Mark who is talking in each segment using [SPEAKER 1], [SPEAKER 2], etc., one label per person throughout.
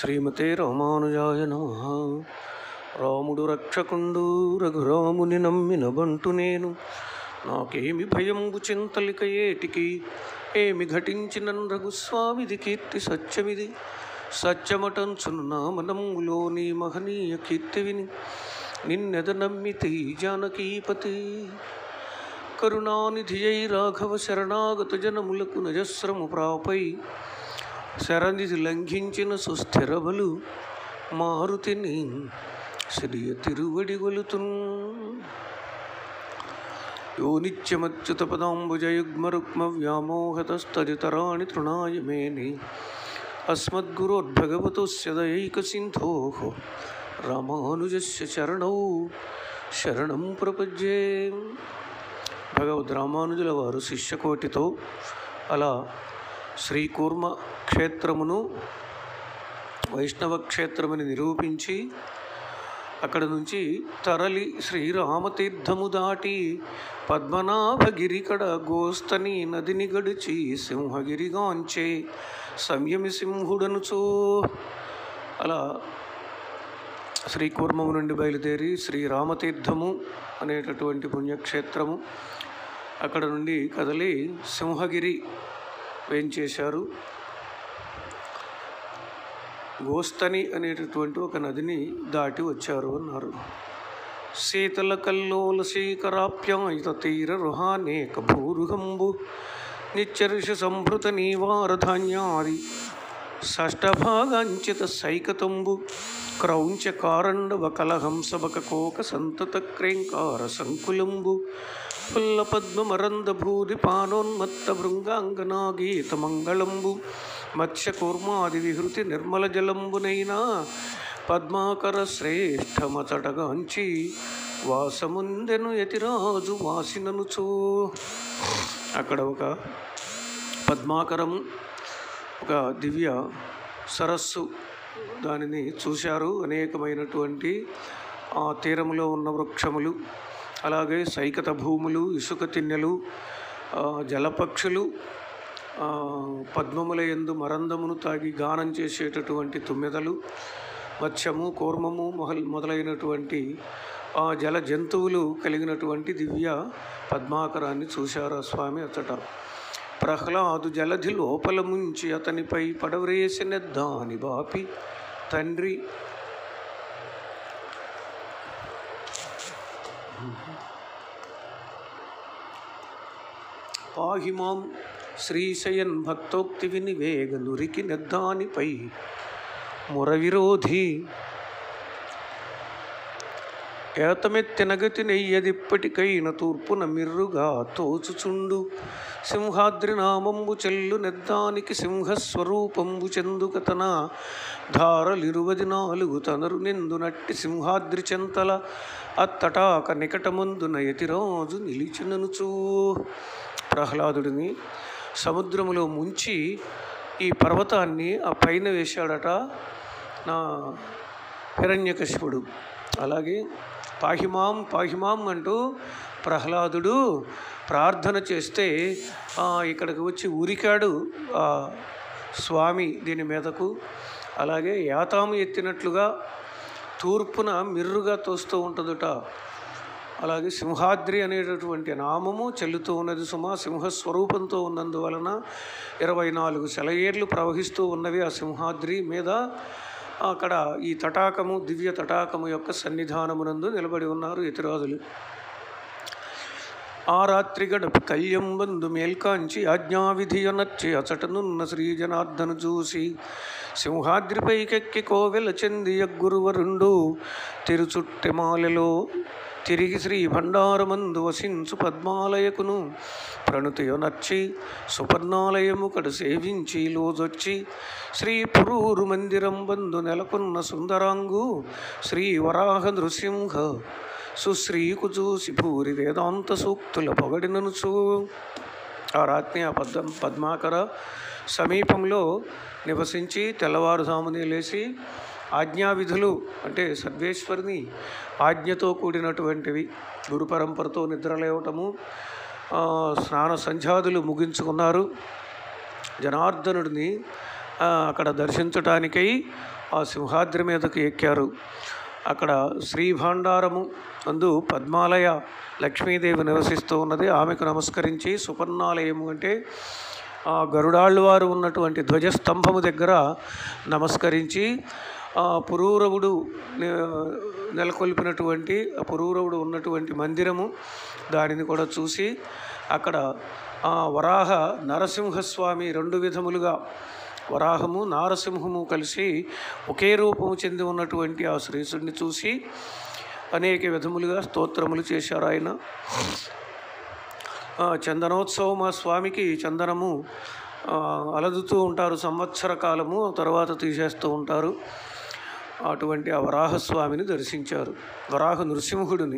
[SPEAKER 1] శ్రీమతే రామానుజాయ నమ రాముడు రక్షకుండు రఘురాముని నమ్మిన బంటు నేను నాకేమి భయంబు చింతలిక ఏటికి ఏమి ఘటించిన రఘుస్వామిది కీర్తి సత్యమిది సత్యమటంచును నా మనములోని మహనీయ కీర్తి విని నిన్నెద నమ్మితి జానకీపతి కరుణానిధియై రాఘవ శరణాగత జనములకు నజస్రము ప్రాపై శరణిధి లంఘించిన సుస్థిరబలు మారుతిని శ్రీయ తిరువడి గొలుతున్ యో నిత్యమచ్యుత పదాంబుజయుగ్మరుక్మ వ్యామోహతస్తదితరాణి తృణాయ మేని అస్మద్గురోద్భగవతోస్య దయైకసింధో రామానుజస్య చరణౌ శరణం ప్రపద్యే భగవద్ రామానుజుల వారు శిష్యకోటితో అలా శ్రీకూర్మ క్షేత్రమును వైష్ణవ క్షేత్రమని నిరూపించి అక్కడ నుంచి తరలి శ్రీరామతీర్థము దాటి పద్మనాభగిరికడ గోస్తని నదిని గడిచి సింహగిరిగాంచే సంయమి సింహుడనుచో అలా శ్రీకూర్మము నుండి బయలుదేరి శ్రీరామతీర్థము అనేటటువంటి పుణ్యక్షేత్రము అక్కడ నుండి కదలి సింహగిరి వేంచేశారు గోస్తని అనేటటువంటి ఒక నదిని దాటి వచ్చారు అన్నారు శీతల కల్లోల శీకరాప్యాయుత తీర రుహానేక భూరుహంబు నిత్యర్ష సంభృత నీవారధాన్యాది షష్టభాగాంచిత సైకతంబు క్రౌంచ కారండవ కలహంసబక కోక సంతత క్రేంకార సంకులంబు ఫుల్ల పద్మమరంద భూరి పానోన్మత్త భృంగాంగనాగీత మంగళంబు మత్స్య కూర్మాది విహృతి నిర్మల జలంబునైనా పద్మాకర శ్రేష్టమతటగాంచి వాసముందెను యతిరాజు వాసిననుచో అక్కడ ఒక పద్మాకరము ఒక దివ్య సరస్సు దానిని చూశారు అనేకమైనటువంటి ఆ తీరములో ఉన్న వృక్షములు అలాగే సైకత భూములు ఇసుక తిన్నెలు ఆ, జలపక్షులు ఆ, పద్మముల యందు మరందమును తాగి గానం చేసేటటువంటి తుమ్మెదలు మత్స్యము కూర్మము మొహల్ మొదలైనటువంటి ఆ జల జంతువులు కలిగినటువంటి దివ్య పద్మాకరాన్ని చూశారు ఆ స్వామి అతట ప్రహ్లాదు జలధి లోపల ముంచి అతనిపై పడవరేసిన దాని బాపి తండ్రి పాహిమాం శ్రీశయన్ భక్తోక్తి విని వేగ నురికి నెద్దానిపై మురవిరోధి ఏతమెత్తినగతి నెయ్యదిప్పటికైన తూర్పున మిర్రుగా తోచుచుండు సింహాద్రి నామంబు చెల్లు నెద్దానికి సింహస్వరూపంబు చెందుకతన ధారలిరువది నాలుగు తనరు నిందు నట్టి సింహాద్రి చెంతల అత్తటాక నికటమందున యతిరాజు నిలిచిననుచూ ప్రహ్లాదుడిని సముద్రములో ముంచి ఈ పర్వతాన్ని ఆ పైన వేశాడట నా హిరణ్యకశిపుడు అలాగే పాహిమాం పాహిమాం అంటూ ప్రహ్లాదుడు ప్రార్థన చేస్తే ఆ, ఇక్కడికి వచ్చి ఉరికాడు ఆ స్వామి దీని మీదకు అలాగే యాతాము ఎత్తినట్లుగా తూర్పున మిర్రుగా తోస్తూ ఉంటుందట అలాగే సింహాద్రి అనేటటువంటి నామము చెల్లుతూ ఉన్నది సుమా సింహస్వరూపంతో ఉన్నందువలన ఇరవై నాలుగు సెలయేర్లు ప్రవహిస్తూ ఉన్నవి ఆ సింహాద్రి మీద అక్కడ ఈ తటాకము దివ్య తటాకము యొక్క సన్నిధానమునందు నిలబడి ఉన్నారు ఇతరాజులు ఆ రాత్రి గడప కళ్యంబందు మేల్కాంచి ఆజ్ఞావిధియనర్చి అచటనున్న శ్రీ జనార్దను చూసి సింహాద్రిపైకెక్కి కోవెల చెంది గురువరుండు తిరుచుట్టెమాలలో తిరిగి శ్రీ భండారమందు వసించు పద్మాలయకును ప్రణుతియొనర్చి సుపర్ణాలయము కడ సేవించి లోజొచ్చి శ్రీ పురూరు మందిరం బందు నెలకొన్న సుందరాంగు శ్రీ వరాహ నృసింహ సుశ్రీకు చూసి భూరి వేదాంత సూక్తుల పొగడిననుచు ఆ రాత్రి ఆ పద్మ పద్మాకర సమీపంలో నివసించి తెల్లవారుజామునే లేచి ఆజ్ఞావిధులు అంటే సర్వేశ్వరిని ఆజ్ఞతో కూడినటువంటివి గురు పరంపరతో నిద్రలేవటము ఆ, స్నాన సంధ్యాదులు ముగించుకున్నారు జనార్దనుడిని ఆ, అక్కడ దర్శించటానికై ఆ సింహాద్రి మీదకు ఎక్కారు అక్కడ శ్రీభాండారము అందు పద్మాలయ లక్ష్మీదేవి నివసిస్తూ ఉన్నది ఆమెకు నమస్కరించి సుపర్ణాలయము అంటే ఆ గరుడాళ్ళు వారు ఉన్నటువంటి ధ్వజస్తంభము దగ్గర నమస్కరించి ఆ పురూరవుడు నే- నెలకొల్పినటువంటి ఆ పురూరవుడు ఉన్నటువంటి మందిరము దానిని కూడా చూసి అక్కడ ఆ వరాహ నరసింహస్వామి రెండు విధములుగా వరాహము నారసింహము కలిసి ఒకే రూపము చెంది ఉన్నటువంటి ఆ శ్రీసుడిని చూసి అనేక విధములుగా స్తోత్రములు చేశారు ఆయన ఆ, చందనోత్సవం ఆ స్వామికి చందనము ఆ, అలదుతూ ఉంటారు సంవత్సర కాలము తర్వాత తీసేస్తూ ఉంటారు అటువంటి ఆ వరాహస్వామిని దర్శించారు వరాహ నృసింహుడిని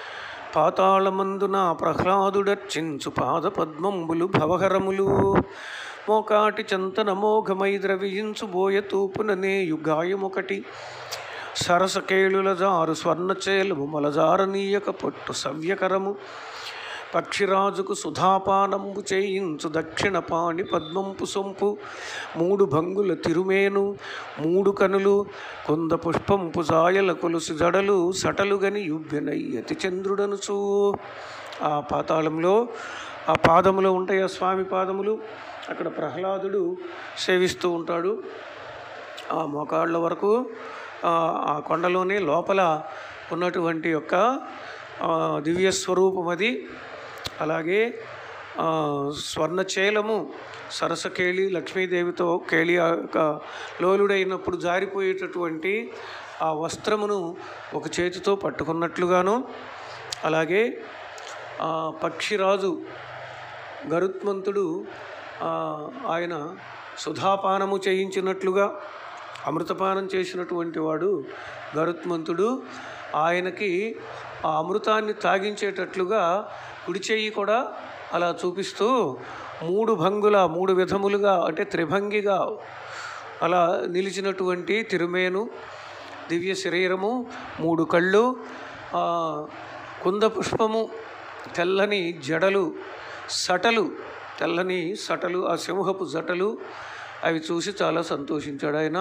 [SPEAKER 1] పాతాళమందున ప్రహ్లాదుడర్చించు పాద పద్మంబులు భవహరములు మోకాటి చంతన మోఘమై ద్రవించు బోయ తూపుననే యుగాయమొకటి సరసకేళుల జారు స్వర్ణచేలము మలజారనీయక పొట్టు సవ్యకరము పక్షిరాజుకు సుధాపానంబు చేయించు దక్షిణ పాణి పద్మంపు సొంపు మూడు భంగుల తిరుమేను మూడు కనులు కొంద పుష్పంపు జాయల కొలుసు జడలు సటలుగని యువ్యనయ్యతి చంద్రుడనుచు ఆ పాతాళంలో ఆ పాదములో ఉంటాయి ఆ స్వామి పాదములు అక్కడ ప్రహ్లాదుడు సేవిస్తూ ఉంటాడు ఆ మోకాళ్ళ వరకు ఆ ఆ కొండలోనే లోపల ఉన్నటువంటి యొక్క ఆ, దివ్య స్వరూపం అది అలాగే ఆ, స్వర్ణచేలము సరసకేళి లక్ష్మీదేవితో కేళి ఆ యొక్క లోలుడైనప్పుడు జారిపోయేటటువంటి ఆ వస్త్రమును ఒక చేతితో పట్టుకున్నట్లుగాను అలాగే ఆ పక్షిరాజు గరుత్మంతుడు ఆ, ఆయన సుధాపానము చేయించినట్లుగా అమృతపానం చేసినటువంటి వాడు గరుత్మంతుడు ఆయనకి ఆ అమృతాన్ని తాగించేటట్లుగా కుడి చెయ్యి కూడా అలా చూపిస్తూ మూడు భంగుల మూడు విధములుగా అంటే త్రిభంగిగా అలా నిలిచినటువంటి తిరుమేను దివ్య శరీరము మూడు కళ్ళు ఆ, కుంద పుష్పము తెల్లని జడలు సటలు తెల్లని సటలు ఆ సింహపు జటలు అవి చూసి చాలా సంతోషించాడు ఆయన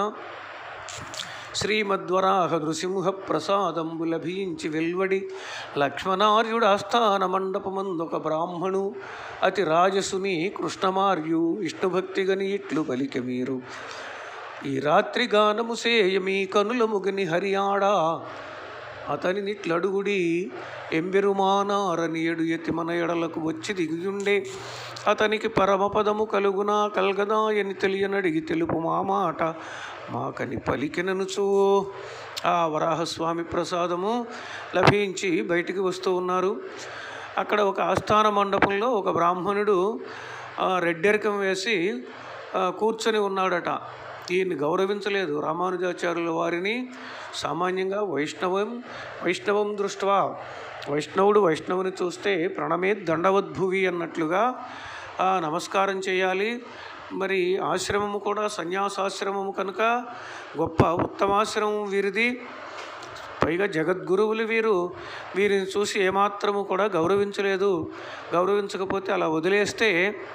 [SPEAKER 1] శ్రీమద్వరాహ నృసింహ ప్రసాదంబు లభించి వెల్వడి లక్ష్మణార్యుడు ఆస్థాన మండపమందొక బ్రాహ్మణు అతి రాజసుని కృష్ణమార్యు విష్ణుభక్తిగని ఇట్లు పలిక మీరు ఈ రాత్రి గానము సేయ మీ కనుల ముగని హరియాడా అతని నిట్లడుగుడి ఎంబెరుమానారని ఎడు ఎత్తి మన ఎడలకు వచ్చి దిగుయుండే అతనికి పరమపదము కలుగునా కల్గదాయని తెలియనడిగి తెలుపు మా మాట మాకని పలికిననుచు ఆ వరాహస్వామి ప్రసాదము లభించి బయటికి వస్తూ ఉన్నారు అక్కడ ఒక ఆస్థాన మండపంలో ఒక బ్రాహ్మణుడు ఆ, రెడ్డెరకం వేసి ఆ, కూర్చొని ఉన్నాడట ఈయన్ని గౌరవించలేదు రామానుజాచార్యుల వారిని సామాన్యంగా వైష్ణవం వైష్ణవం దృష్ట్వా వైష్ణవుడు వైష్ణవుని చూస్తే ప్రణమే దండవద్భువి అన్నట్లుగా ఆ, నమస్కారం చేయాలి మరి ఆశ్రమము కూడా సన్యాసాశ్రమము కనుక గొప్ప ఉత్తమాశ్రమం వీరిది పైగా జగద్గురువులు వీరు వీరిని చూసి ఏమాత్రము కూడా గౌరవించలేదు గౌరవించకపోతే అలా వదిలేస్తే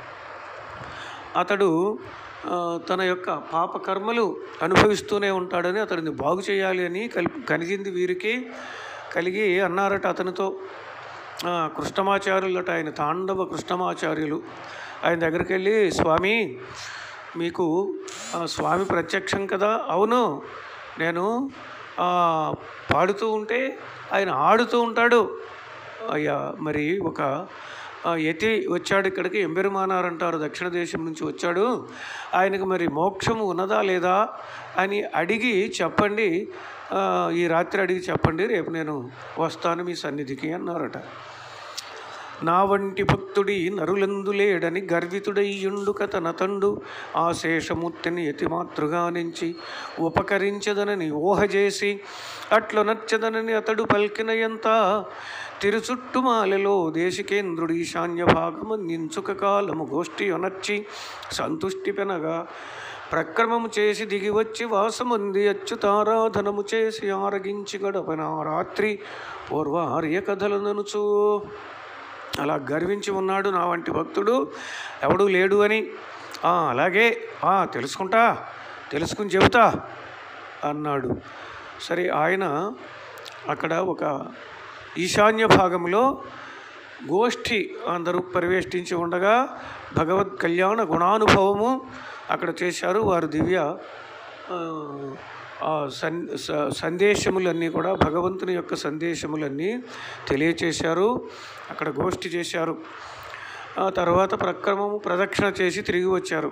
[SPEAKER 1] అతడు ఆ, తన యొక్క పాపకర్మలు అనుభవిస్తూనే ఉంటాడని అతడిని బాగు చేయాలి అని కలిపి కలిగింది వీరికి కలిగి అన్నారట అతనితో ఆ, కృష్ణమాచార్యులట ఆయన తాండవ కృష్ణమాచార్యులు ఆయన దగ్గరికి వెళ్ళి స్వామి మీకు ఆ, స్వామి ప్రత్యక్షం కదా అవును నేను ఆ, పాడుతూ ఉంటే ఆయన ఆడుతూ ఉంటాడు అయ్యా మరి ఒక ఆ, యతి వచ్చాడు ఇక్కడికి ఎంబెరుమానారంటారు దక్షిణ దేశం నుంచి వచ్చాడు ఆయనకు మరి మోక్షము ఉన్నదా లేదా అని అడిగి చెప్పండి ఆ, ఈ రాత్రి అడిగి చెప్పండి రేపు నేను వస్తాను మీ సన్నిధికి అన్నారట నా వంటి భక్తుడి నరులందులేడని గర్వితుడయ్యుండుక తన తండు ఆ శేషమూర్తిని యతిమాతృగా నుంచి ఉపకరించదనని ఊహజేసి అట్లు నచ్చదనని అతడు పల్కినయంత తిరుచుట్టుమాలలో దేశికేంద్రుడి ఈశాన్య భాగమందించుక కాలము గోష్ఠి అనర్చి సంతుష్టి పెనగా ప్రక్రమము చేసి దిగివచ్చి వాసముంది అచ్యుతారాధనము చేసి ఆరగించి గడపన రాత్రి పూర్వార్య కథలననుచూ అలా గర్వించి ఉన్నాడు నా వంటి భక్తుడు ఎవడూ లేడు అని "ఆ, అలాగే ఆ, తెలుసుకుంటా తెలుసుకుని చెబుతా అన్నాడు సరే ఆయన అక్కడ ఒక ఈశాన్య భాగంలో గోష్ఠి అందరూ పరివేష్టించి ఉండగా భగవత్ కళ్యాణ గుణానుభవము అక్కడ చేశారు వారు దివ్య ఆ, ఆ సన్ స- సందేశములన్నీ కూడా భగవంతుని యొక్క సందేశములన్నీ తెలియచేశారు అక్కడ గోష్ఠి చేశారు ఆ తర్వాత ప్రక్రమము ప్రదక్షిణ చేసి తిరిగి వచ్చారు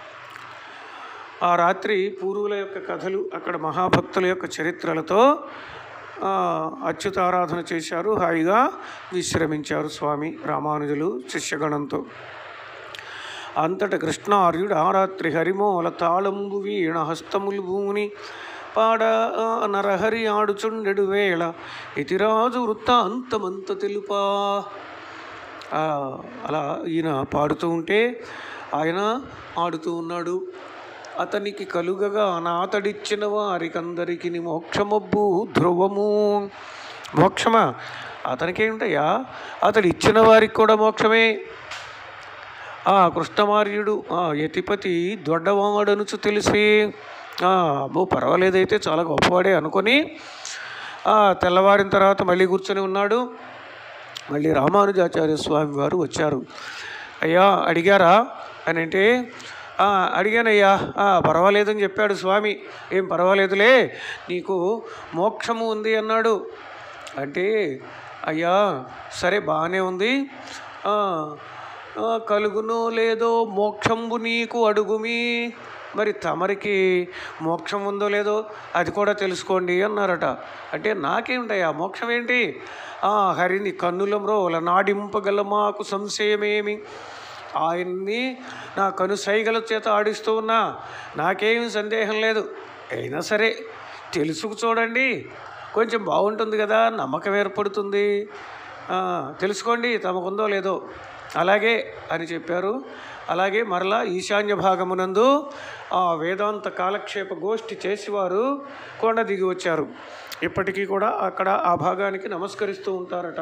[SPEAKER 1] ఆ రాత్రి పూర్వుల యొక్క కథలు అక్కడ మహాభక్తుల యొక్క చరిత్రలతో ఆ, అచ్యుతారాధన చేశారు హాయిగా విశ్రమించారు స్వామి రామానుజులు శిష్యగణంతో అంతట కృష్ణార్యుడు ఆ రాత్రి హరిమూల తాళంబు వీణ హస్తములు భూని పాడ ఆ, నరహరి ఆడుచుండెడు వేళ ఇతిరాజు వృత్తాంతమంత తెలుపా ఆ, అలా ఈయన పాడుతూ ఉంటే ఆయన ఆడుతూ ఉన్నాడు అతనికి కలుగగా అనాథడిచ్చిన వారికందరికి మోక్షమబ్బు ధ్రువము మోక్షమా అతనికేమిటయ్యా అతడు ఇచ్చిన వారికి కూడా మోక్షమే ఆ కృష్ణమార్యుడు ఆ యతిపతి దొడ్డవాడనుచు తెలిసి ఆ, అబ్బో పర్వాలేదైతే చాలా గొప్పవాడే అనుకొని ఆ, తెల్లవారిన తర్వాత మళ్ళీ కూర్చొని ఉన్నాడు మళ్ళీ రామానుజాచార్య స్వామి వారు వచ్చారు అయ్యా అడిగారా అని అంటే "ఆ, అడిగానయ్యా "ఆ, పర్వాలేదని చెప్పాడు స్వామి ఏం పర్వాలేదులే నీకు మోక్షము ఉంది అన్నాడు అంటే అయ్యా సరే బాగానే ఉంది "ఆ, ఆ, కలుగునో లేదో మోక్షంబు నీకు అడుగుమి మరి తమరికి మోక్షం ఉందో లేదో అది కూడా తెలుసుకోండి అన్నారట అంటే నాకేమిటయ్యా మోక్షం ఏంటి ఆ, హరిని కన్నుల మ్రోల నాడింపగల మాకు సంశయమేమి ఆయన్ని నా కను సైగల చేత ఆడిస్తూ ఉన్నా నాకేమి సందేహం లేదు అయినా సరే తెలుసుకు చూడండి కొంచెం బాగుంటుంది కదా నమ్మకం ఏర్పడుతుంది ఆ, తెలుసుకోండి తమకుందో లేదో అలాగే అని చెప్పారు అలాగే మరలా ఈశాన్య భాగమునందు ఆ వేదాంత కాలక్షేప గోష్ఠి చేసేవారు కొండ దిగి వచ్చారు ఇప్పటికీ కూడా అక్కడ ఆ భాగానికి నమస్కరిస్తూ ఉంటారట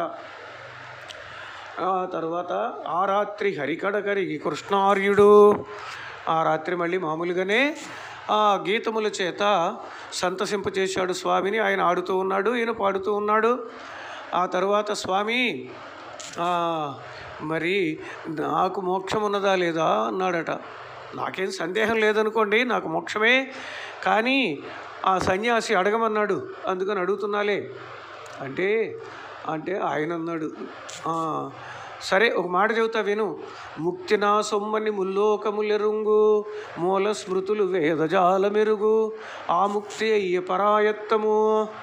[SPEAKER 1] ఆ తర్వాత ఆ రాత్రి హరికడకరిగి కృష్ణార్యుడు ఆ రాత్రి మళ్ళీ మామూలుగానే ఆ గీతముల చేత సంతసింప చేశాడు స్వామిని ఆయన ఆడుతూ ఉన్నాడు ఈయన పాడుతూ ఉన్నాడు ఆ తర్వాత స్వామి ఆ, మరి నాకు మోక్షం ఉన్నదా లేదా అన్నాడట నాకేం సందేహం లేదనుకోండి నాకు మోక్షమే కానీ ఆ సన్యాసి అడగమన్నాడు అందుకని అడుగుతున్నాలే అంటే అంటే ఆయన అన్నాడు "ఆ, సరే ఒక మాట చెబుతా విను ముక్తి నా సొమ్మని ముల్లోకములెరుంగు మూల స్మృతులు వేదజాల మెరుగు ఆ ముక్తి అయ్యే పరాయత్తము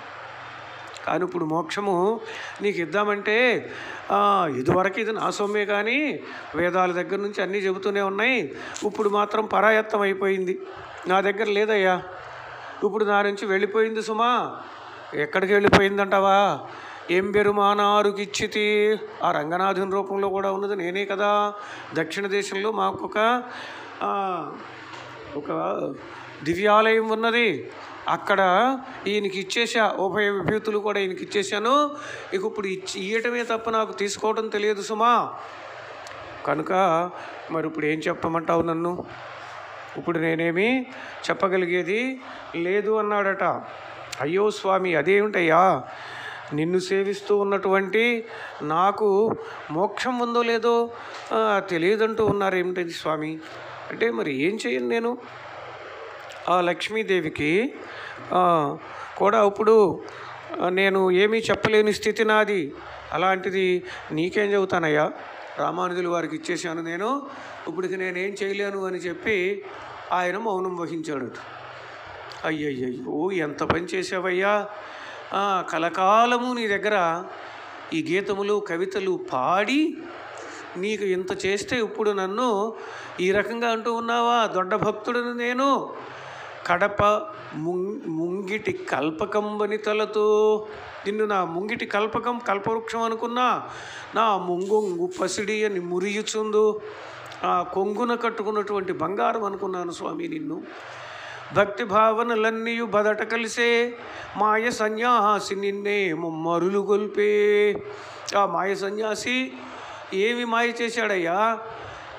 [SPEAKER 1] కానీ ఇప్పుడు మోక్షము నీకు ఇద్దామంటే ఆ, ఇదివరకు ఇది నా సొమ్మే కానీ వేదాల దగ్గర నుంచి అన్నీ చెబుతూనే ఉన్నాయి ఇప్పుడు మాత్రం పరాయత్తం అయిపోయింది నా దగ్గర లేదయ్యా ఇప్పుడు నా నుంచి వెళ్ళిపోయింది సుమా ఎక్కడికి వెళ్ళిపోయిందంటావా ఏం బెరుమానారుకిచ్చితి ఆ రంగనాథుని రూపంలో కూడా ఉన్నది నేనే కదా దక్షిణ దేశంలో మాకు ఒక ఆ, ఒక దివ్యాలయం ఉన్నది అక్కడ ఈయనకి ఇచ్చేసా ఉభయ విభూతులు కూడా ఈయనకి ఇచ్చేసాను ఇక ఇప్పుడు ఇచ్చి ఇయ్యటమే తప్ప నాకు తీసుకోవడం తెలియదు సుమా కనుక మరి ఇప్పుడు ఏం చెప్పమంటావు నన్ను ఇప్పుడు నేనేమి చెప్పగలిగేది లేదు అన్నాడట అయ్యో స్వామి అదేమిటయ్యా నిన్ను సేవిస్తూ ఉన్నటువంటి నాకు మోక్షం ఉందో లేదో ఆ, తెలియదంటూ ఉన్నారు ఏమిటది స్వామి అంటే మరి ఏం చేయను నేను ఆ లక్ష్మీదేవికి ఆ, కూడా ఇప్పుడు ఆ, నేను ఏమీ చెప్పలేని స్థితి నాది అలాంటిది నీకేం చెబుతానయ్యా రామానుజుల వారికి ఇచ్చేసాను నేను ఇప్పటికి నేనేం చేయలేను అని చెప్పి ఆయన మౌనం వహించాడు అయ్యయ్యో ఎంత పని చేసావయ్యా ఆ, కలకాలము నీ దగ్గర ఈ గీతములు కవితలు పాడి నీకు ఇంత చేస్తే ఇప్పుడు నన్ను ఈ రకంగా అంటూ ఉన్నావా దొడ్డ భక్తుడను నేను కడప ముం- ముంగిటి కల్పకంబని తలతో నిన్ను నా ముంగిటి కల్పకం కల్పవృక్షం అనుకున్నా నా ముంగొంగు పసిడి అని మురియుచుందు ఆ కొంగున కట్టుకున్నటువంటి బంగారం అనుకున్నాను స్వామి నిన్ను భక్తి భావనలన్నీయు బదట కలిసే మాయ సన్యాసి నిన్నే ముమ్మరులు గొల్పే ఆ మాయ సన్యాసి ఏమి మాయ చేశాడయ్యా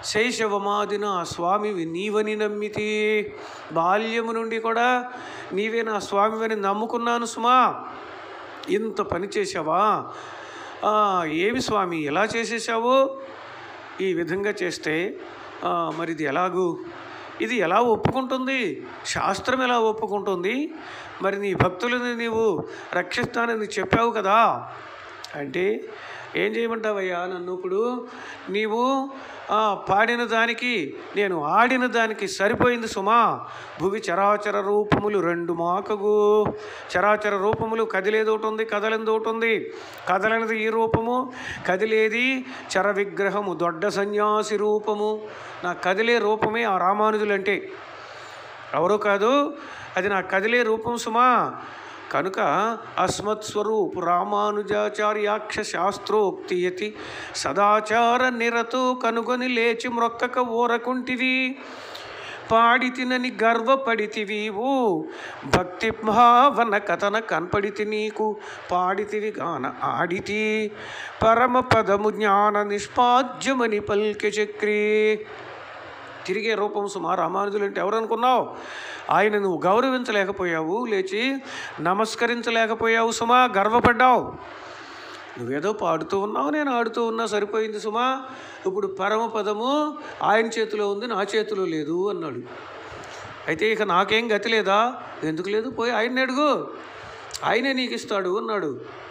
[SPEAKER 1] శైశవమాదిన స్వామివి నీవని నమ్మితి బాల్యము నుండి కూడా నీవే నా స్వామివని నమ్ముకున్నాను సుమా ఇంత పని చేసావా ఆ, ఏమి స్వామి ఎలా చేసేసావు ఈ విధంగా చేస్తే ఆ, మరి ఇది ఎలాగూ ఇది ఎలా ఒప్పుకుంటుంది శాస్త్రం ఎలా ఒప్పుకుంటుంది మరి నీ భక్తులని నీవు రక్షిస్తానని చెప్పావు కదా అంటే ఏం చేయమంటావయ్యా నన్ను ఇప్పుడు నీవు ఆ, పాడిన దానికి నేను ఆడిన దానికి సరిపోయింది సుమా భువి చరాచర రూపములు రెండు మాకగు చరాచర రూపములు కదిలేది ఒకటి ఉంది కదలంది ఒకటి ఉంది కదలనిది ఈ రూపము కదిలేది చర విగ్రహము దొడ్డ సన్యాసి రూపము నా కదిలే రూపమే ఆ రామానుజులు అంటే ఎవరో కాదు అది నా కదిలే రూపం సుమా కనుక అస్మత్స్వరూపు రామానుజాచార్యాక్ష శాస్త్రోక్తి యతి సదాచార నిరతు కనుగొని లేచి మ్రొక్కక ఊరకుంటివి పాడితినని గర్వపడితివి ఓ భక్తి భావన కథన కనపడితి నీకు పాడితివి గాన ఆడితి పరమ పదము జ్ఞాన నిష్పాద్యమని పల్కె చక్రీ తిరిగే రూపం సుమా రామానుజులు అంటే ఎవరు అనుకున్నావు ఆయన నువ్వు గౌరవించలేకపోయావు లేచి నమస్కరించలేకపోయావు సుమా గర్వపడ్డావు నువ్వేదో పాడుతూ ఉన్నావు నేను ఆడుతూ ఉన్నా సరిపోయింది సుమా ఇప్పుడు పరమపదము ఆయన చేతిలో ఉంది నా చేతిలో లేదు అన్నాడు అయితే ఇక నాకేం గతి లేదా ఎందుకు లేదు పోయి ఆయన్ని అడుగు ఆయనే నీకు ఇస్తాడు అన్నాడు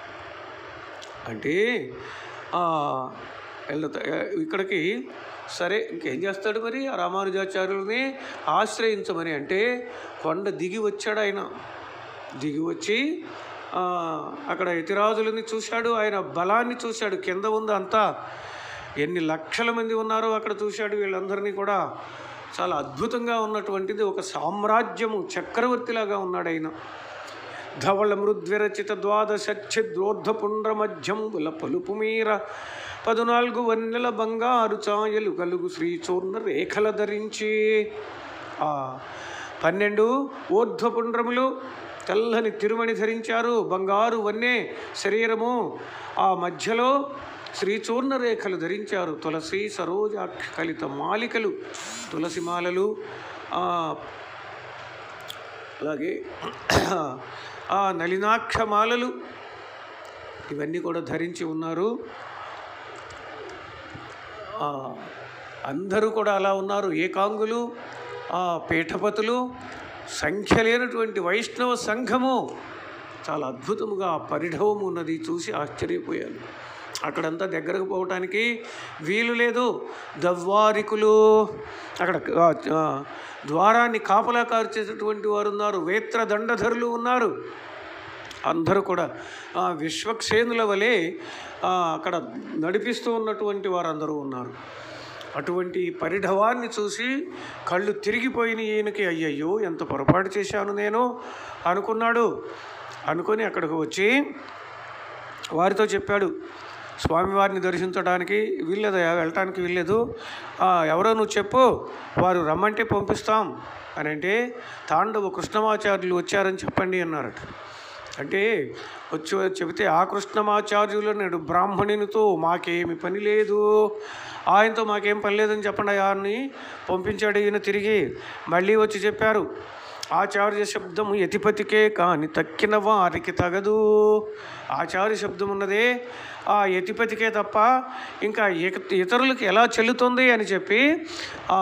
[SPEAKER 1] అంటే ఆ, వెళ్తా ఇక్కడికి సరే ఇంకేం చేస్తాడు మరి ఆ రామానుజాచార్యులని ఆశ్రయించమని అంటే కొండ దిగి వచ్చాడు ఆయన దిగి వచ్చి ఆ, అక్కడ యతిరాజులని చూశాడు ఆయన బలాన్ని చూశాడు కింద ఉంది అంతా ఎన్ని లక్షల మంది ఉన్నారో అక్కడ చూశాడు వీళ్ళందరినీ కూడా చాలా అద్భుతంగా ఉన్నటువంటిది ఒక సామ్రాజ్యము చక్రవర్తిలాగా ఉన్నాడు ఆయన ధవళ మృద్విరచిత ద్వాదశచ్చిద్రోర్ధపుండ్ర మధ్యంబుల పలుపు మీర పదునాలుగు వన్నెల బంగారు ఛాయలు కలుగు శ్రీచూర్ణ రేఖల ధరించి ఆ పన్నెండు ఊర్ధ్వపుండ్రములు తెల్లని తిరుమణి ధరించారు బంగారు వన్నె శరీరము ఆ మధ్యలో శ్రీచూర్ణ రేఖలు ధరించారు తులసి సరోజాక్ష కలిత మాలికలు తులసి మాలలు ఆ అలాగే ఆ నలినాక్ష మాలలు ఇవన్నీ కూడా ధరించి ఉన్నారు ఆ, అందరూ కూడా అలా ఉన్నారు ఏకాంగులు ఆ పీఠపతులు సంఖ్య లేనటువంటి వైష్ణవ సంఘము చాలా అద్భుతముగా ఆ పరిఢవం ఉన్నది చూసి ఆశ్చర్యపోయాను అక్కడంతా దగ్గరకు పోవటానికి వీలు లేదు దవ్వారికులు అక్కడ ఆ, ఆ, ద్వారాన్ని కాపలా కార్చేటటువంటి వారు ఉన్నారు వేత్ర దండధరులు ఉన్నారు అందరూ కూడా ఆ, విశ్వక్సేనుల వలె ఆ, అక్కడ నడిపిస్తూ ఉన్నటువంటి వారందరూ ఉన్నారు అటువంటి పరిఢవాన్ని చూసి కళ్ళు తిరిగిపోయిన ఈయనకి అయ్యయ్యో ఎంత పొరపాటు చేశాను నేను అనుకున్నాడు అనుకొని అక్కడికి వచ్చి వారితో చెప్పాడు స్వామివారిని దర్శించడానికి వీల్లేదయా వెళ్ళటానికి వీల్లేదు "ఆ, ఎవరో నువ్వు చెప్పు వారు రమ్మంటే పంపిస్తాం అని అంటే తాండవ కృష్ణమాచార్యులు వచ్చారని చెప్పండి అన్నారట అంటే వచ్చి చెబితే ఆ కృష్ణమాచార్యులు నేడు బ్రాహ్మణునితో మాకేమి పని లేదు ఆయనతో మాకేం పని లేదని చెప్పండి అని పంపించాడు ఈయన తిరిగి మళ్ళీ వచ్చి చెప్పారు ఆచార్య శబ్దము యతిపతికే కాని తక్కిన వారికి తగదు ఆచార్య శబ్దం ఉన్నదే ఆ యతిపతికే తప్ప ఇంకా ఇక- ఇతరులకు ఎలా చెల్లుతుంది అని చెప్పి ఆ,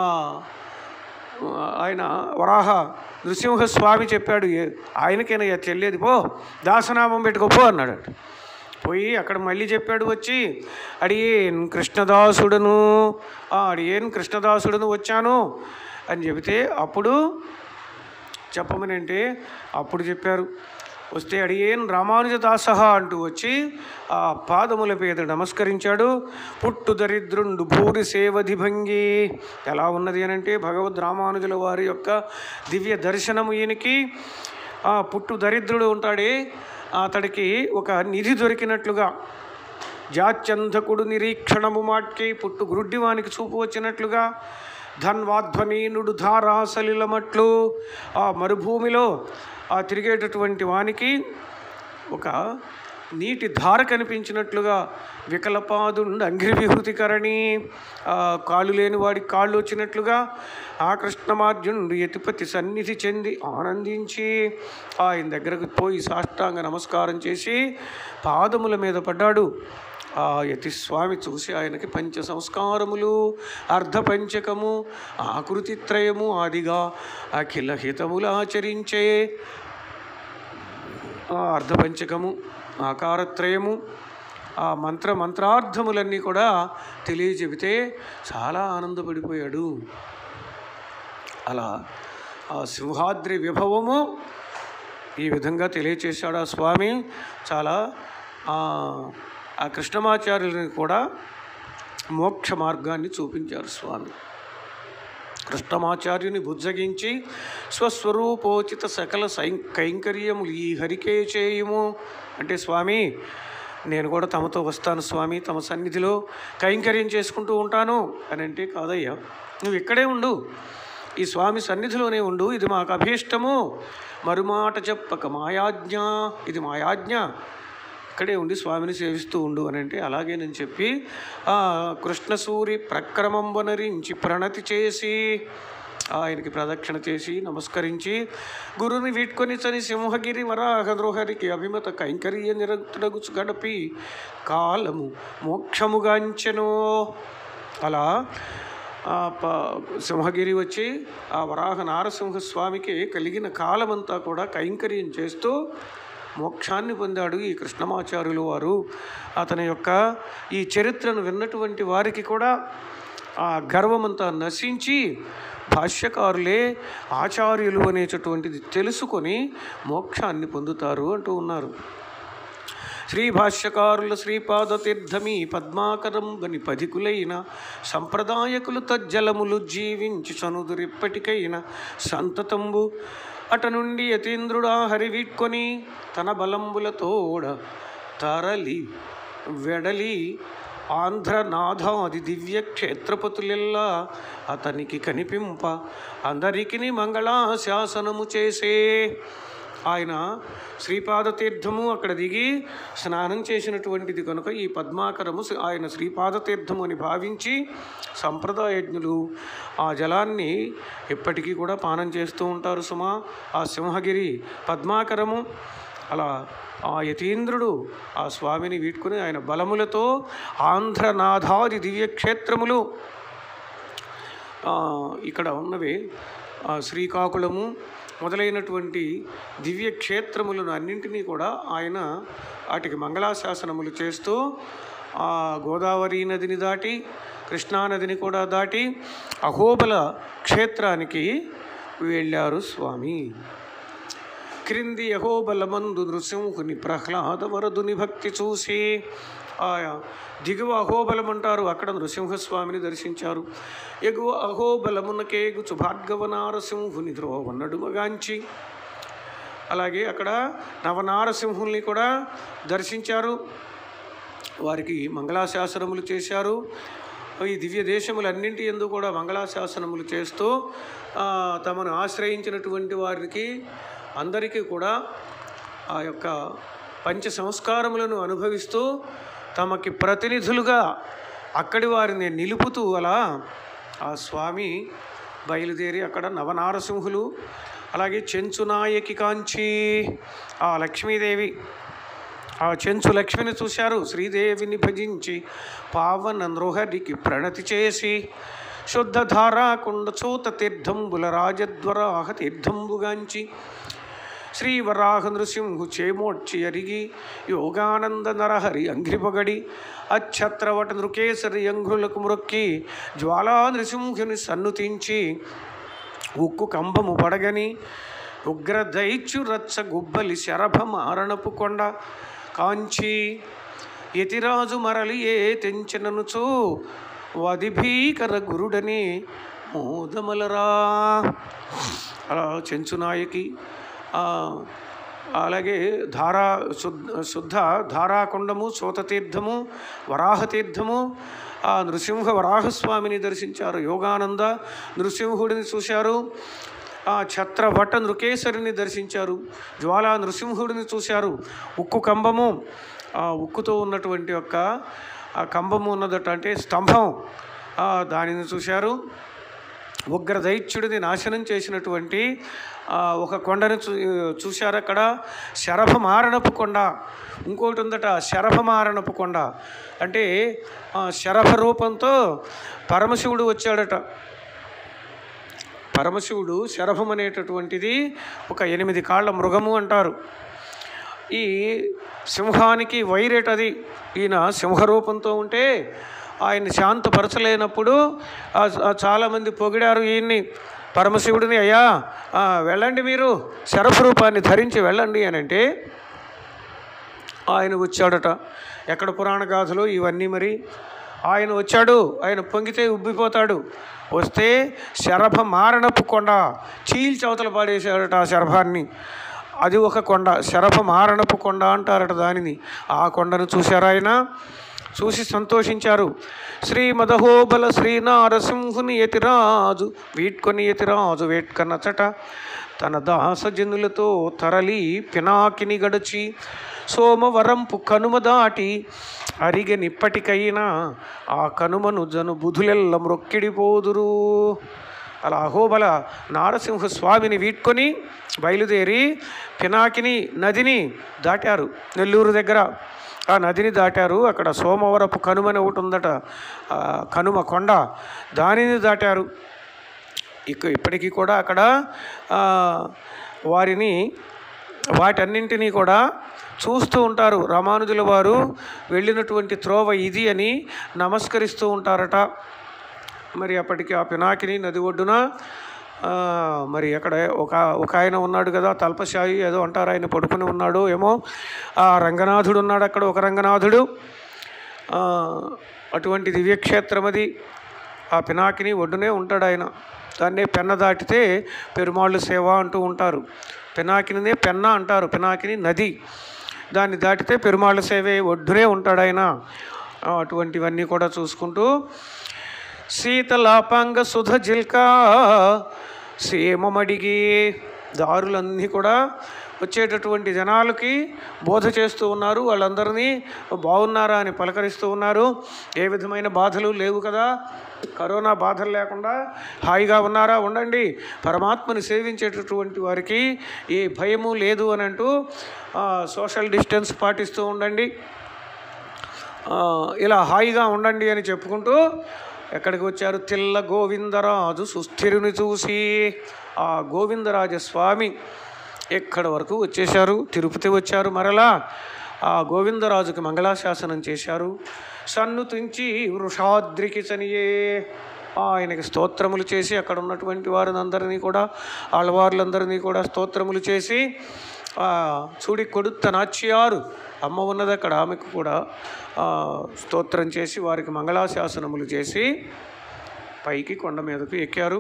[SPEAKER 1] ఆయన వరాహ నృసింహస్వామి చెప్పాడు "ఏ- ఆయనకేనయ్యా చెల్లేది పో దాసనామం పెట్టుకోపో అన్నాడు పోయి అక్కడ మళ్ళీ చెప్పాడు వచ్చి అడియేన్ కృష్ణదాసుడను "ఆ, అడియేన్ కృష్ణదాసుడను వచ్చాను అని చెబితే అప్పుడు చెప్పమని అంటే అప్పుడు చెప్పారు వస్తే అడియేన్ రామానుజదాస అంటూ వచ్చి ఆ పాదముల మీద నమస్కరించాడు పుట్టు దరిద్రుండు భూరి సేవధి భంగి ఎలా ఉన్నది అని అంటే భగవద్ రామానుజుల వారి యొక్క దివ్య దర్శనము ఈయనకి ఆ పుట్టు దరిద్రుడు ఉంటాడే అతడికి ఒక నిధి దొరికినట్లుగా జాత్యంధకుడు నిరీక్షణము మాట్కి పుట్టు గ్రుడ్డివానికి చూపు వచ్చినట్లుగా ధన్వాధ్వనీనుడు ధారాసలిలమట్లు ఆ మరుభూమిలో ఆ తిరిగేటటువంటి వానికి ఒక నీటి ధార కనిపించినట్లుగా వికలపాదుండు అంగిరి విహృతికరణి ఆ, కాళ్ళు లేని వాడికి కాళ్ళు వచ్చినట్లుగా ఆ కృష్ణమార్జునుడు యతిపతి సన్నిధి చెంది ఆనందించి ఆయన దగ్గరకు పోయి సాష్టాంగ నమస్కారం చేసి పాదముల మీద పడ్డాడు ఆ యతి స్వామి చూసి ఆయనకి పంచ సంస్కారములు అర్ధపంచకము ఆకృతిత్రయము ఆదిగా అఖిల హితములు ఆచరించే ఆ అర్ధపంచకము ఆకారత్రయము ఆ మంత్ర మంత్రార్థములన్నీ కూడా తెలియజెబితే చాలా ఆనందపడిపోయాడు అలా ఆ సింహాద్రి విభవము ఈ విధంగా తెలియచేశాడు ఆ స్వామి చాలా ఆ ఆ కృష్ణమాచార్యులని కూడా మోక్ష మార్గాన్ని చూపించారు స్వామి కృష్ణమాచార్యుని బుజ్జగించి స్వస్వరూపోచిత సకల సై కైంకర్యములు ఈ హరికే చేయుము అంటే స్వామి నేను కూడా తమతో వస్తాను స్వామి తమ సన్నిధిలో కైంకర్యం చేసుకుంటూ ఉంటాను అని అంటే కాదయ్యా నువ్వు ఇక్కడే ఉండు ఈ స్వామి సన్నిధిలోనే ఉండు ఇది మాకు అభీష్టము మరుమాట చెప్పక మాయాజ్ఞ ఇది మాయాజ్ఞ ఇక్కడే ఉండి స్వామిని సేవిస్తూ ఉండు అని అంటే అలాగేనని చెప్పి ఆ కృష్ణసూరి ప్రక్రమంబనరించి ప్రణతి చేసి ఆయనకి ప్రదక్షిణ చేసి నమస్కరించి గురుని వీడ్కొని చని సింహగిరి వరాహ ద్రోహరికి అభిమత కైంకర్య నిరంతరగుచు గడపి కాలము మోక్షముగాంచెను అలా ఆ ప సింహగిరి వచ్చి ఆ వరాహ నారసింహ స్వామికి కలిగిన కాలమంతా కూడా కైంకర్యం చేస్తూ మోక్షాన్ని పొందాడు ఈ కృష్ణమాచార్యులు వారు అతని యొక్క ఈ చరిత్రను విన్నటువంటి వారికి కూడా ఆ గర్వమంతా నశించి భాష్యకారులే ఆచార్యులు అనేటటువంటిది తెలుసుకొని మోక్షాన్ని పొందుతారు అంటూ ఉన్నారు శ్రీ భాష్యకారుల శ్రీపాద తీర్థమి పద్మాకరం గని పధికులైన సంప్రదాయకులు తజ్జలములు జీవించి చనుదురిప్పటికైన సంతతంబు అట నుండి యతీంద్రుడా హరివిట్కొని తన బలంబులతోడ తరలి వెడలి ఆంధ్రనాథాది దివ్య క్షేత్రపతులెల్లా అతనికి కనిపింప అందరికిని మంగళాశాసనము చేసే ఆయన శ్రీపాద తీర్థము అక్కడ దిగి స్నానం చేసినటువంటిది కనుక ఈ పద్మాకరము శ్రీ- ఆయన శ్రీపాద తీర్థము అని భావించి సంప్రదాయజ్ఞులు ఆ జలాన్ని ఎప్పటికీ కూడా పానం చేస్తూ ఉంటారు సుమా ఆ సింహగిరి పద్మాకరము అలా ఆ యతీంద్రుడు ఆ స్వామిని వీడ్కొని ఆయన బలములతో ఆంధ్రనాథాది దివ్యక్షేత్రములు ఆ, ఇక్కడ ఉన్నవి ఆ, శ్రీకాకుళము మొదలైనటువంటి దివ్య క్షేత్రములను అన్నింటినీ కూడా ఆయన వాటికి మంగళాశాసనములు చేస్తూ ఆ గోదావరి నదిని దాటి కృష్ణానదిని కూడా దాటి అహోబల క్షేత్రానికి వెళ్ళారు స్వామి క్రింది అహోబలమందు నృసింహుని ప్రహ్లాద వరదుని భక్తి చూసి ఆయా దిగువ అహోబలం అంటారు అక్కడ నృసింహస్వామిని దర్శించారు ఎగువ అహోబలమునకేగుచు భార్గవ నారసింహుని ద్రోవన్నడుమగాంచి అలాగే అక్కడ నవనారసింహుల్ని కూడా దర్శించారు వారికి మంగళాశాసనములు చేశారు ఈ దివ్య దేశములన్నింటి ఎందు కూడా మంగళాశాసనములు చేస్తూ ఆ, తమను ఆశ్రయించినటువంటి వారికి అందరికీ కూడా ఆ యొక్క పంచ సంస్కారములను అనుభవిస్తూ తమకి ప్రతినిధులుగా అక్కడి వారిని నిలుపుతూ అలా ఆ స్వామి బయలుదేరి అక్కడ నవనారసింహులు అలాగే చెంచునాయకి కాంచి ఆ లక్ష్మీదేవి ఆ చెంచు లక్ష్మిని చూశారు శ్రీదేవిని భజించి పావన నృహరికి ప్రణతి చేసి శుద్ధ ధారాకుండ చూత తీర్థంబుల రాజద్వరాహ తీర్థంబుగాంచి శ్రీ వరాహ నృసింహు చేమోడ్చి అరిగి యోగానంద నరహరి అంఘ్రిపగడి అచ్ఛత్రవట నృకేసరి అంఘ్రులకు మ్రొక్కి జ్వాలా నృసింహుని సన్నుతించి ఉక్కు కంబము పడగని ఉగ్ర దైత్యు రచ్చ గుబ్బలి శరభ మారణపు కొండ కాంచి యతిరాజు మరలి ఏ తెంచననుచో వది భీకర గురుడని మోదమలరా అలా చెంచునాయకి ఆ, అలాగే ధారా శుద్ధ శుద్ధ ధారాకొండము సోతతీర్థము వరాహతీర్థము ఆ నృసింహ వరాహస్వామిని దర్శించారు యోగానంద నృసింహుడిని చూశారు ఆ ఛత్రవట నృకేశ్వరిని దర్శించారు జ్వాలా నృసింహుడిని చూశారు ఉక్కు కంబము ఆ ఉక్కుతో ఉన్నటువంటి యొక్క ఆ కంబము ఉన్నదట అంటే స్తంభం ఆ దానిని చూశారు ఉగ్ర దైత్యుడిని నాశనం చేసినటువంటి ఆ, ఒక కొండను చూ చూశారు అక్కడ శరభమారణపు కొండ ఇంకోటి ఉందట శరభమారణపు కొండ అంటే ఆ, శరభ రూపంతో పరమశివుడు వచ్చాడట పరమశివుడు శరభం అనేటటువంటిది ఒక ఎనిమిది కాళ్ళ మృగము అంటారు ఈ సింహానికి వైరేట్ అది ఈయన సింహరూపంతో ఉంటే ఆయన్ని శాంతపరచలేనప్పుడు ఆ- ఆ చాలామంది పొగిడారు ఈయన్ని పరమశివుడిని అయ్యా ఆ, వెళ్ళండి మీరు శరభ రూపాన్ని ధరించి వెళ్ళండి అని అంటే ఆయన వచ్చాడట ఎక్కడ పురాణ గాథలు ఇవన్నీ మరి ఆయన వచ్చాడు ఆయన పొంగితే ఉబ్బిపోతాడు వస్తే శరభ మారణపు కొండ చీల్చి అవతల పాడేశాడట ఆ శరభాన్ని అది ఒక కొండ శరభ మారణపు కొండ అంటారట దానిని ఆ కొండను చూశారు ఆయన చూసి సంతోషించారు శ్రీ మదహోబల శ్రీ నారసింహుని యతిరాజు వీట్కొని యతిరాజు వేట్కనచట తన దాసజనులతో తరలి పినాకిని గడచి సోమవరంపు కనుమ దాటి అరిగనిప్పటికైనా ఆ కనుమను జను బుధులెల్ల మ్రొక్కిడిపోదురు అలా అహోబల నారసింహ స్వామిని వీడ్కొని బయలుదేరి పినాకిని నదిని దాటారు నెల్లూరు దగ్గర ఆ నదిని దాటారు అక్కడ సోమవరపు కనుమని ఒకటి ఉందట ఆ కనుమ కొండ దానిని దాటారు ఇక ఇప్పటికీ కూడా అక్కడ ఆ, వారిని వాటన్నింటినీ కూడా చూస్తూ ఉంటారు రామానుజుల వారు వెళ్ళినటువంటి త్రోవ ఇది అని నమస్కరిస్తూ ఉంటారట మరి అప్పటికి ఆ పినాకిని నది ఒడ్డున ఆ, మరి అక్కడ ఒక ఒక ఆయన ఉన్నాడు కదా తల్పశాయి ఏదో అంటారు ఆయన పడుకుని ఉన్నాడు ఏమో ఆ రంగనాథుడు ఉన్నాడు అక్కడ ఒక రంగనాథుడు ఆ, అటువంటి దివ్యక్షేత్రం అది ఆ పినాకిని ఒడ్డునే ఉంటాడు ఆయన దాన్నే పెన్న దాటితే పెరుమాళ్ళు సేవ అంటూ ఉంటారు పినాకినినే పెన్న అంటారు పినాకిని నది దాన్ని దాటితే పెరుమాళ్ళ సేవే ఒడ్డునే ఉంటాడు ఆయన ఆ, అటువంటివన్నీ కూడా చూసుకుంటూ శీతలాపాంగ సుధ జిల్కా సీమమడిగి దారులన్నీ కూడా వచ్చేటటువంటి జనాలకి బోధ చేస్తూ ఉన్నారు వాళ్ళందరినీ బాగున్నారా అని పలకరిస్తూ ఉన్నారు ఏ విధమైన బాధలు లేవు కదా కరోనా బాధలు లేకుండా హాయిగా ఉన్నారా ఉండండి పరమాత్మని సేవించేటటువంటి వారికి ఏ భయము లేదు అని అంటూ ఆ, సోషల్ డిస్టెన్స్ పాటిస్తూ ఉండండి ఆ, ఇలా హాయిగా ఉండండి అని చెప్పుకుంటూ ఎక్కడికి వచ్చారు తిల్ల గోవిందరాజు సుస్థిరుని చూసి ఆ గోవిందరాజ స్వామి ఎక్కడి వరకు వచ్చేశారు తిరుపతి వచ్చారు మరలా ఆ గోవిందరాజుకి మంగళాశాసనం చేశారు సన్ను తుంచి వృషాద్రికి చనియే ఆయనకి స్తోత్రములు చేసి అక్కడ ఉన్నటువంటి వారిని అందరినీ కూడా ఆళ్ళవార్లందరినీ కూడా స్తోత్రములు చేసి ఆ, చూడి కొడుత్త నాచ్యారు అమ్మ ఉన్నది అక్కడ ఆమెకు కూడా ఆ, స్తోత్రం చేసి వారికి మంగళాశాసనములు చేసి పైకి కొండ మీదకు ఎక్కారు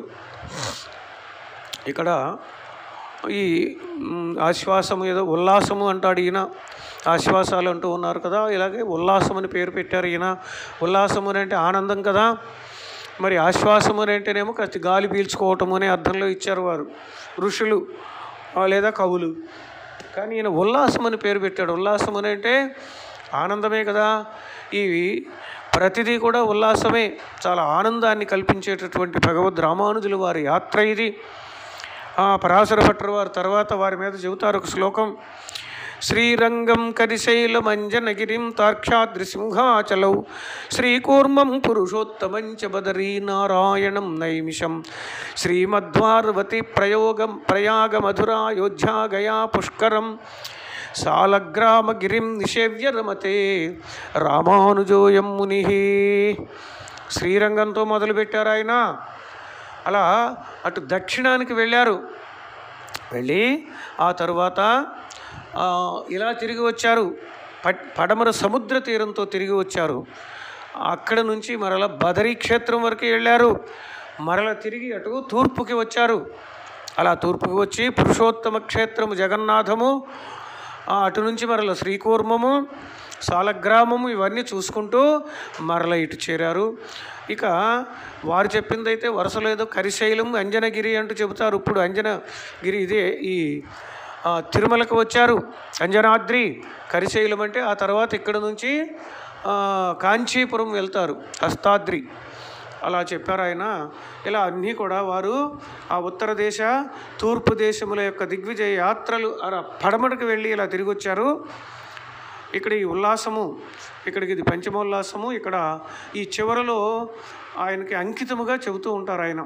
[SPEAKER 1] ఇక్కడ ఈ మ్, ఆశ్వాసము ఏదో ఉల్లాసము అంటాడు ఈయన ఆశ్వాసాలు అంటూ ఉన్నారు కదా ఇలాగే ఉల్లాసం అని పేరు పెట్టారు ఈయన ఉల్లాసము అని అంటే ఆనందం కదా మరి ఆశ్వాసము అని అంటేనేమో కాస్త గాలి పీల్చుకోవటము అనే అర్థంలో ఇచ్చారు వారు ఋషులు ఆ, లేదా కవులు కానీ ఈయన ఉల్లాసం అని పేరు పెట్టాడు ఉల్లాసం అని అంటే ఆనందమే కదా ఇవి ప్రతిదీ కూడా ఉల్లాసమే చాలా ఆనందాన్ని కల్పించేటటువంటి భగవద్ రామానుజుల వారి యాత్ర ఇది ఆ పరాశర భట్టర్ వారు తర్వాత వారి మీద చెబుతారు ఒక శ్లోకం శ్రీరంగం కరిశైలమంజనగిరిం తార్క్షాద్రి సింహాచలౌ శ్రీకూర్మం పురుషోత్తమం చ బదరీ నారాయణం నైమిషం శ్రీమద్వార్వతి ప్రయోగం ప్రయాగ మధురాయోధ్యా గయా పుష్కరం సాలగ్రామగిరిం నిషేవ్య రమతే రామానుజోయం ముని శ్రీరంగంతో మొదలుపెట్టారు ఆయన అలా అటు దక్షిణానికి వెళ్ళారు వెళ్ళి ఆ తరువాత ఆ, ఇలా తిరిగి వచ్చారు పట్ పడమర సముద్ర తీరంతో తిరిగి వచ్చారు అక్కడ నుంచి మరల బదరీ క్షేత్రం వరకు వెళ్ళారు మరల తిరిగి అటు తూర్పుకి వచ్చారు అలా తూర్పుకి వచ్చి పురుషోత్తమ క్షేత్రము జగన్నాథము ఆ, అటు నుంచి మరల శ్రీకూర్మము సాలగ్రామము ఇవన్నీ చూసుకుంటూ మరల ఇటు చేరారు ఇక వారు చెప్పిందైతే వరుసలో ఏదో కరిశైలం అంజనగిరి అంటూ చెబుతారు ఇప్పుడు అంజనగిరి ఇదే ఈ ఆ, తిరుమలకు వచ్చారు అంజనాద్రి కరిశైలం అంటే ఆ తర్వాత ఇక్కడ నుంచి ఆ, కాంచీపురం వెళ్తారు హస్తాద్రి అలా చెప్పారు ఆయన ఇలా అన్నీ కూడా వారు ఆ ఉత్తర దేశ తూర్పు దేశముల యొక్క దిగ్విజయ యాత్రలు అలా పడమటకు వెళ్ళి ఇలా తిరిగి వచ్చారు ఇక్కడ ఈ ఉల్లాసము ఇక్కడికి ఇది పంచమోల్లాసము ఇక్కడ ఈ చివరలో ఆయనకి అంకితముగా చెబుతూ ఉంటారు ఆయన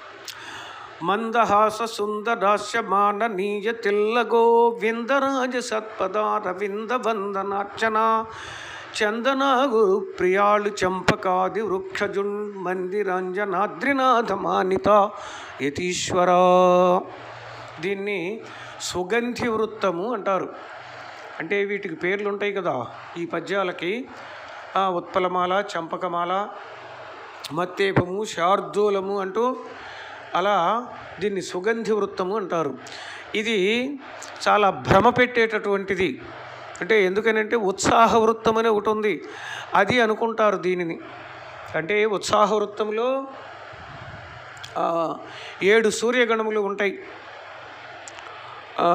[SPEAKER 1] మందహాస సుందరాస్య మాననీయ తిల్ల గోవిందరాజ సత్పదార వింద వందనార్చన చందనాగు ప్రియాళు చంపకాది వృక్షజున్ మందిరంజనాద్రినాథ మానిత యతీశ్వర దీన్ని సుగంధి వృత్తము అంటారు అంటే వీటికి పేర్లు ఉంటాయి కదా ఈ పద్యాలకి ఆ, ఉత్పలమాల చంపకమాల మత్తేపము శార్దూలము అంటూ అలా దీన్ని సుగంధి వృత్తము అంటారు ఇది చాలా భ్రమ పెట్టేటటువంటిది అంటే ఎందుకనంటే ఉత్సాహ వృత్తం అని ఒకటి ఉంది అది అనుకుంటారు దీనిని అంటే ఉత్సాహ వృత్తంలో ఆ, ఏడు సూర్యగణములు ఉంటాయి ఆ,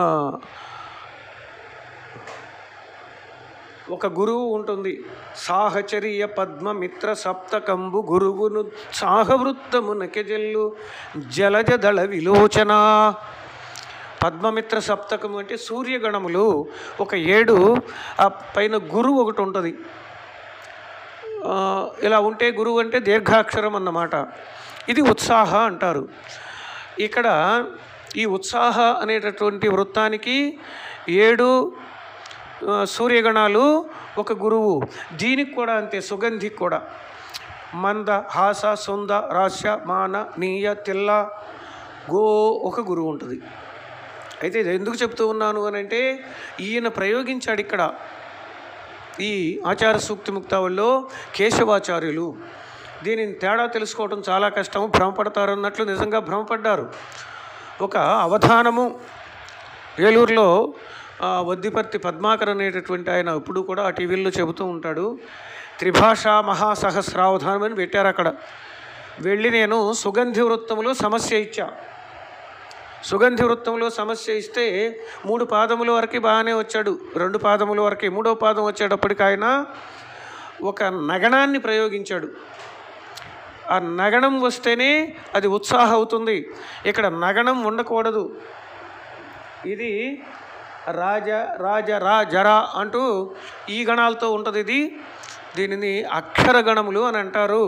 [SPEAKER 1] ఒక గురువు ఉంటుంది సాహచర్య పద్మమిత్ర సప్తకంబు గురువును సాహవృత్తమునకెజెల్లు జలజదళ విలోచన పద్మమిత్ర సప్తకం అంటే సూర్యగణములు ఒక ఏడు ఆ పైన గురువు ఒకటి ఉంటుంది ఆ, ఇలా ఉంటే గురువు అంటే దీర్ఘాక్షరం అన్నమాట ఇది ఉత్సాహ అంటారు ఇక్కడ ఈ ఉత్సాహ అనేటటువంటి వృత్తానికి ఏడు ఆ, సూర్యగణాలు ఒక గురువు దీనికి కూడా అంతే సుగంధికి కూడా మంద హాస సుంద రాస్య మాన నీయ తిల్ల గో ఒక గురువు ఉంటుంది అయితే ఇది ఎందుకు చెప్తూ ఉన్నాను అని అంటే ఈయన ప్రయోగించాడు ఇక్కడ ఈ ఆచార సూక్తి ముక్తావల్లో కేశవాచార్యులు దీనిని తేడా తెలుసుకోవడం చాలా కష్టం భ్రమపడతారు అన్నట్లు నిజంగా భ్రమపడ్డారు ఒక అవధానము ఏలూరులో ఆ, వద్దిపర్తి పద్మాకర్ అనేటటువంటి ఆయన ఇప్పుడు కూడా ఆ టీవీల్లో చెబుతూ ఉంటాడు త్రిభాషా మహాసహస్రావధానం అని పెట్టారు అక్కడ వెళ్ళి నేను సుగంధి వృత్తములో సమస్య ఇచ్చా సుగంధి వృత్తంలో సమస్య ఇస్తే మూడు పాదముల వరకు బాగానే వచ్చాడు రెండు పాదముల వరకే మూడో పాదం వచ్చేటప్పటికి ఆయన ఒక నగణాన్ని ప్రయోగించాడు ఆ నగణం వస్తేనే అది ఉత్సాహ అవుతుంది ఇక్కడ నగణం ఉండకూడదు ఇది రాజ రాజ రా జరా అంటూ ఈ గణాలతో ఉంటుంది ఇది దీనిని అక్షర గణములు అని అంటారు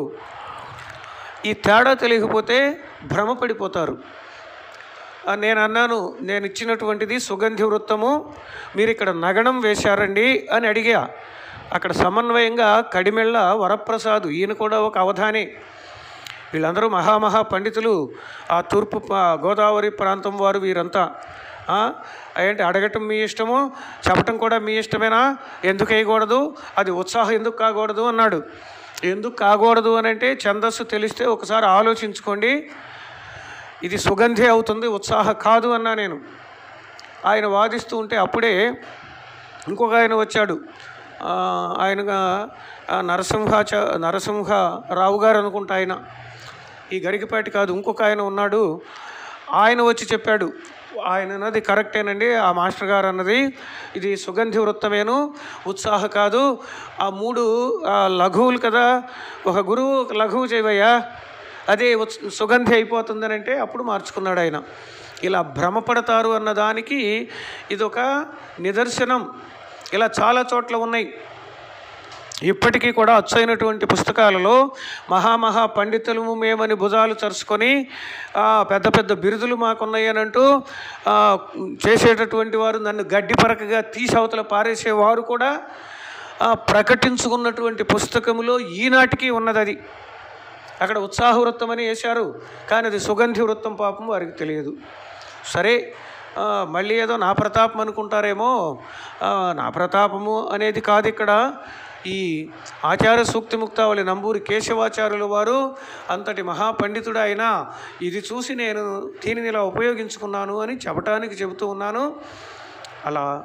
[SPEAKER 1] ఈ తేడా తెలియకపోతే భ్రమపడిపోతారు ఆ, నేను అన్నాను నేను ఇచ్చినటువంటిది సుగంధి వృత్తము మీరు ఇక్కడ నగణం వేశారండి అని అడిగా అక్కడ సమన్వయంగా కడిమెళ్ళ వరప్రసాద్ ఈయన కూడా ఒక అవధానే వీళ్ళందరూ మహామహా పండితులు ఆ తూర్పు ప- గోదావరి ప్రాంతం వారు వీరంతా ఆ, ఏంటి అడగటం మీ ఇష్టము చెప్పటం కూడా మీ ఇష్టమేనా ఎందుకు వేయకూడదు అది ఉత్సాహం ఎందుకు కాకూడదు అన్నాడు ఎందుకు కాకూడదు అని అంటే ఛందస్సు తెలిస్తే ఒకసారి ఆలోచించుకోండి ఇది సుగంధి అవుతుంది ఉత్సాహ కాదు అన్నా నేను ఆయన వాదిస్తూ ఉంటే అప్పుడే ఇంకొక ఆయన వచ్చాడు ఆ, ఆయనగా ఆ, నరసింహాచ నరసింహ రావు గారు అనుకుంటా ఆయన ఈ గరికపాటి కాదు ఇంకొక ఆయన ఉన్నాడు ఆయన వచ్చి చెప్పాడు ఆయన అన్నది కరెక్టేనండి ఆ మాస్టర్ గారు అన్నది ఇది సుగంధి వృత్తమేను ఉత్సాహ కాదు ఆ మూడు ఆ, లఘువులు కదా ఒక గురువు ఒక లఘువు చేయవయ్యా అదే ఉత్స- సుగంధి అయిపోతుందని అంటే అప్పుడు మార్చుకున్నాడు ఆయన ఇలా భ్రమపడతారు అన్న దానికి ఇదొక నిదర్శనం ఇలా చాలా చోట్ల ఉన్నాయి ఇప్పటికీ కూడా అచ్చైనటువంటి పుస్తకాలలో మహామహా పండితులము మేమని భుజాలు చరుచుకొని ఆ, పెద్ద పెద్ద బిరుదులు మాకున్నాయి అని అంటూ ఆ, చేసేటటువంటి వారు నన్ను గడ్డి పరకగా తీసి అవతల పారేసేవారు కూడా ఆ, ప్రకటించుకున్నటువంటి పుస్తకములో ఈనాటికి ఉన్నది అది అక్కడ ఉత్సాహ వృత్తం అని వేశారు కానీ అది సుగంధి వృత్తం పాపం వారికి తెలియదు సరే ఆ, మళ్ళీ ఏదో నా ప్రతాపం అనుకుంటారేమో ఆ, నా ప్రతాపము అనేది కాదు ఇక్కడ ఈ ఆచార సూక్తి ముక్తావళి నంబూరి కేశవాచార్యుల వారు అంతటి మహాపండితుడు అయినా ఇది చూసి నేను దీనిని ఇలా ఉపయోగించుకున్నాను అని చెప్పటానికి చెబుతూ ఉన్నాను అలా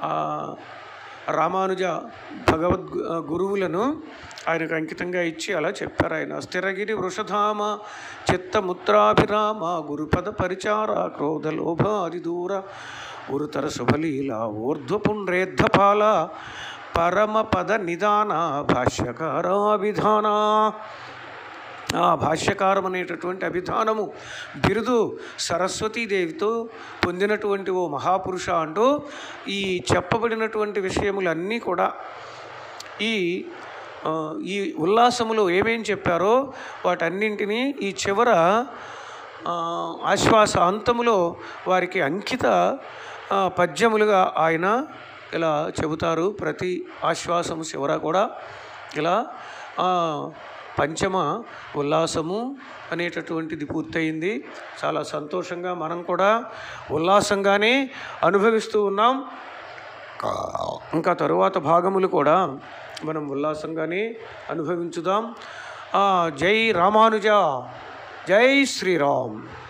[SPEAKER 1] ఆ రామానుజ భగవద్ గురువులను ఆయనకు అంకితంగా ఇచ్చి అలా చెప్పారు ఆయన స్థిరగిరి వృషధామ చిత్తముత్రాభిరామ గురుపద పరిచార క్రోధ లోభ అదిదూర ఉరుతర శుభలీల ఊర్ధ్వపుండ్రేద్ధపాల పరమపద నిదాన భాష్యకారాభిధాన ఆ భాష్యకారం అనేటటువంటి అభిధానము బిరుదు సరస్వతీదేవితో పొందినటువంటి ఓ మహాపురుష అంటూ ఈ చెప్పబడినటువంటి విషయములన్నీ కూడా ఈ ఆ, ఈ ఉల్లాసములో ఏమేం చెప్పారో వాటన్నింటినీ ఈ చివర ఆ, ఆశ్వాస అంతములో వారికి అంకిత ఆ, పద్యములుగా ఆయన ఇలా చెబుతారు ప్రతి ఆశ్వాసము చివర కూడా ఇలా ఆ, పంచమ ఉల్లాసము అనేటటువంటిది పూర్తయింది చాలా సంతోషంగా మనం కూడా ఉల్లాసంగానే అనుభవిస్తూ ఉన్నాం ఇంకా తరువాత భాగములు కూడా మనం ఉల్లాసంగానే అనుభవించుదాం ఆ, జై రామానుజ జై శ్రీరామ్